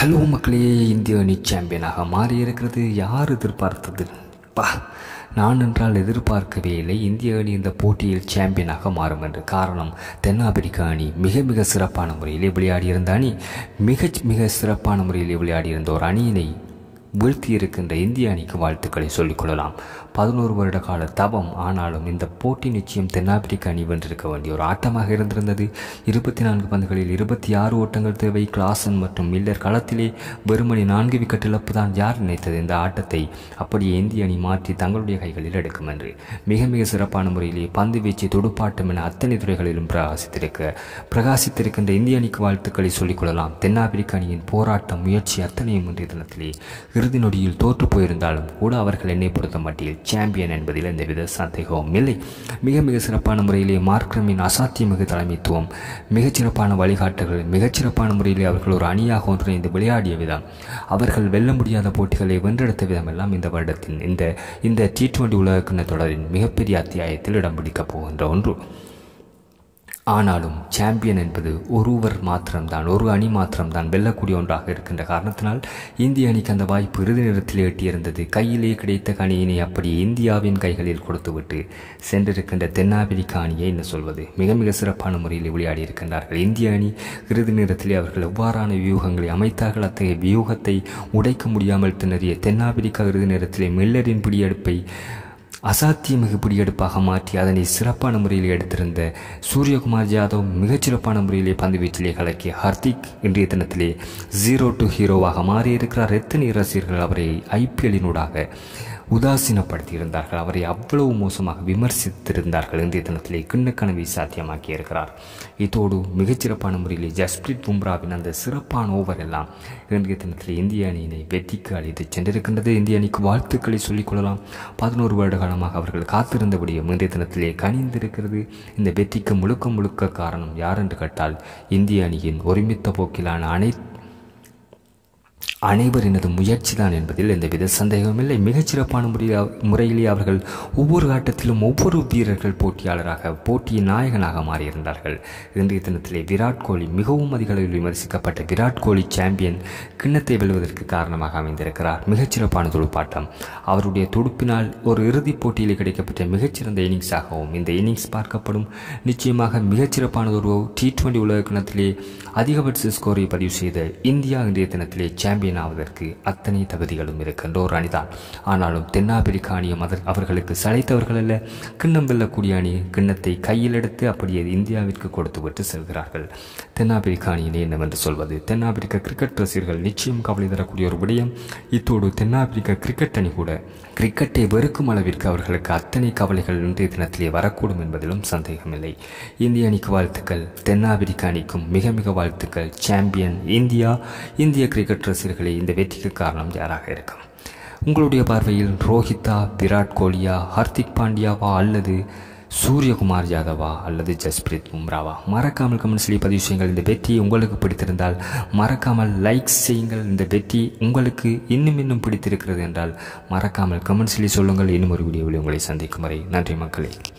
hello மக்களே இந்திய அணி சாம்பியனாக மாறி இருக்கிறது யார் எதிர்பார்த்தது பா நான் என்றால் எதிர்பார்க்கவே இல்லை இந்திய அணி இந்த போட்டியில் சாம்பியனாக மாறும் என்று காரணம் தென்னாப்பிரிக்க அணி மிக மிக சிறப்பான முறையிலே விளையாடியிருந்த அணி மிக மிக சிறப்பான முறையிலே விளையாடியிருந்த ஒரு அணியினை வீழ்த்தி இருக்கின்ற இந்திய அணிக்கு வாழ்த்துக்களை சொல்லிக் கொள்ளலாம் பதினோரு வருட கால தவம் ஆனாலும் இந்த போட்டி நிச்சயம் தென்னாப்பிரிக்க அணி வென்றிருக்க வேண்டிய ஒரு ஆட்டமாக இருந்திருந்தது இருபத்தி நான்கு பந்துகளில் இருபத்தி ஆறு ஓட்டங்கள் தேவை கிளாசன் மற்றும் மில்லர் களத்திலே வெறுமணி நான்கு விக்கெட் இழப்பு தான் யார் நினைத்தது இந்த ஆட்டத்தை அப்படியே இந்திய அணி மாற்றி தங்களுடைய கைகளில் எடுக்கும் என்று மிக மிக சிறப்பான முறையிலே பந்து வீச்சு துடுப்பாட்டம் என அத்தனை துறைகளிலும் பிரகாசித்திருக்க பிரகாசித்திருக்கின்ற இந்திய அணிக்கு வாழ்த்துக்களை சொல்லிக் கொள்ளலாம் தென்னாப்பிரிக்க அணியின் போராட்டம் முயற்சி அத்தனையும் இன்றைய தினத்திலே இறுதி நொடியில் தோற்று போயிருந்தாலும் கூட அவர்கள் என்னை பொறுத்த மட்டில் சாம்பியன் என்பதில் எந்தவித சந்தேகமும் இல்லை மிக மிக சிறப்பான முறையிலே மார்க்ரமின் அசாத்தியமிகு தலைமைத்துவம் மிகச்சிறப்பான வழிகாட்டுகள் மிகச்சிறப்பான முறையிலே அவர்கள் ஒரு அணியாக ஒன்றிணைந்து விளையாடிய விதம் அவர்கள் வெல்ல முடியாத போட்டிகளை வென்றெடுத்த விதமெல்லாம் இந்த வருடத்தின் இந்த இந்த டி டுவெண்டி உலகக்கிண தொடரின் மிகப்பெரிய அத்தியாயத்தில் இடம் பிடிக்கப் போகின்ற ஒன்று ஆனாலும் சாம்பியன் என்பது ஒருவர் மாத்திரம்தான் ஒரு அணி மாத்திரம்தான் வெல்லக்கூடிய ஒன்றாக இருக்கின்ற காரணத்தினால் இந்திய அணிக்கு அந்த வாய்ப்பு இறுதி நேரத்தில் எட்டியிருந்தது கையிலே கிடைத்த அணியினை அப்படியே இந்தியாவின் கைகளில் கொடுத்துவிட்டு சென்றிருக்கின்ற தென்னாப்பிரிக்க அணியை என்ன சொல்வது மிக மிக சிறப்பான முறையில் விளையாடி இருக்கின்றார்கள் இந்திய அணி இறுதி நேரத்திலே அவர்கள் எவ்வாறான வியூகங்களை அமைத்தார்கள் அத்தகைய வியூகத்தை உடைக்க முடியாமல் திணறிய தென்னாப்பிரிக்கா இறுதி நேரத்திலே மில்லரின் பிடியெடுப்பை அசாத்தியமிகு பிடியெடுப்பாக மாற்றி அதனை சிறப்பான முறையில் எடுத்திருந்த சூரியகுமார் ஜாதவ் மிகச்சிறப்பான முறையிலே பந்து வீச்சிலே கலக்கிய ஹர்திக் இன்றைய தினத்திலே ஜீரோ டு ஹீரோவாக மாறியிருக்கிறார் எத்தனை ரசிகர்கள் அவரை ஐபிஎல்லினூடாக உதாசீனப்படுத்தியிருந்தார்கள் அவரை அவ்வளவு மோசமாக விமர்சித்திருந்தார்கள் இன்றைய தினத்திலே கிண்ணக்கனவை சாத்தியமாக்கி இருக்கிறார் இதோடு மிகச்சிறப்பான முறையிலே ஜஸ்பிரித் பும்ராவின் அந்த சிறப்பான ஓவர் எல்லாம் இன்றைய தினத்திலே இந்திய அணியினை வெற்றிக்கு அழைத்து சென்றிருக்கின்றது இந்திய அணிக்கு வாழ்த்துக்களை சொல்லிக் கொள்ளலாம் பதினோரு வருட காலமாக அவர்கள் காத்திருந்தபடியும் இன்றைய தினத்திலே கனிந்திருக்கிறது இந்த வெற்றிக்கு முழுக்க முழுக்க காரணம் யார் என்று கேட்டால் இந்திய அணியின் ஒருமித்த போக்கிலான அனைத்து அனைவரினது முயற்சி தான் என்பதில் எந்தவித சந்தேகமில்லை மிகச்சிறப்பான முறையில் முறையிலே அவர்கள் ஒவ்வொரு ஆட்டத்திலும் ஒவ்வொரு வீரர்கள் போட்டியாளராக போட்டியின் நாயகனாக மாறியிருந்தார்கள் இன்றைய தினத்திலே விராட் கோலி மிகவும் அதிக அளவில் விமர்சிக்கப்பட்ட விராட் கோலி சாம்பியன் கிண்ணத்தை வெல்வதற்கு காரணமாக அமைந்திருக்கிறார் மிகச்சிறப்பான துடுப்பாட்டம் அவருடைய துடுப்பினால் ஒரு இறுதிப் போட்டியில் கிடைக்கப்பட்ட மிகச்சிறந்த இன்னிங்ஸாகவும் இந்த இன்னிங்ஸ் பார்க்கப்படும் நிச்சயமாக மிகச்சிறப்பான ஒரு டி டுவெண்டி உலக கிணத்திலே அதிகபட்ச ஸ்கோரை பதிவு செய்த இந்தியா இன்றைய தினத்திலே சாம்பியன் ஆவதற்கு அத்தனை தகுதிகளும் இருக்கின்ற ஒரு அணிதான் ஆனாலும் தென்னாப்பிரிக்க அணியும் அவர்களுக்கு சளைத்தவர்கள் அல்ல கிண்ணம் வெல்லக்கூடிய அணி கிண்ணத்தை கையில் எடுத்து அப்படியே இந்தியாவிற்கு கொடுத்து விட்டு செல்கிறார்கள் தென்னாப்பிரிக்க அணியினை என்னவென்று சொல்வது தென்னாப்பிரிக்க கிரிக்கெட் ரசிகர்கள் நிச்சயம் கவலை தரக்கூடிய ஒரு விடயம் இத்தோடு தென்னாப்பிரிக்க கிரிக்கெட் அணி கூட கிரிக்கெட்டை வெறுக்கும் அளவிற்கு அவர்களுக்கு அத்தனை கவலைகள் இன்றைய தினத்திலே வரக்கூடும் என்பதிலும் சந்தேகமில்லை இந்திய அணிக்கு வாழ்த்துக்கள் தென்னாப்பிரிக்க அணிக்கும் மிக மிக வாழ்த்துக்கள் சாம்பியன் இந்தியா இந்திய கிரிக்கெட் ரசிகர்களே இந்த வெற்றிக்கு காரணம் யாராக இருக்கும் உங்களுடைய பார்வையில் ரோஹிதா விராட் கோலியா ஹர்திக் பாண்டியாவா அல்லது சூரியகுமார் யாதவா அல்லது ஜஸ்பிரித் பும்ராவா மறக்காமல் கமெண்ட்ஸ்லேயே பதிவு செய்யுங்கள் இந்த வெற்றி உங்களுக்கு பிடித்திருந்தால் மறக்காமல் லைக்ஸ் செய்யுங்கள் இந்த வெற்றி உங்களுக்கு இன்னும் இன்னும் பிடித்திருக்கிறது என்றால் மறக்காமல் கமெண்ட்ஸ்லேயே சொல்லுங்கள் இன்னும் ஒரு வீடியோவில் உங்களை சந்திக்கும் வரை நன்றி மக்களே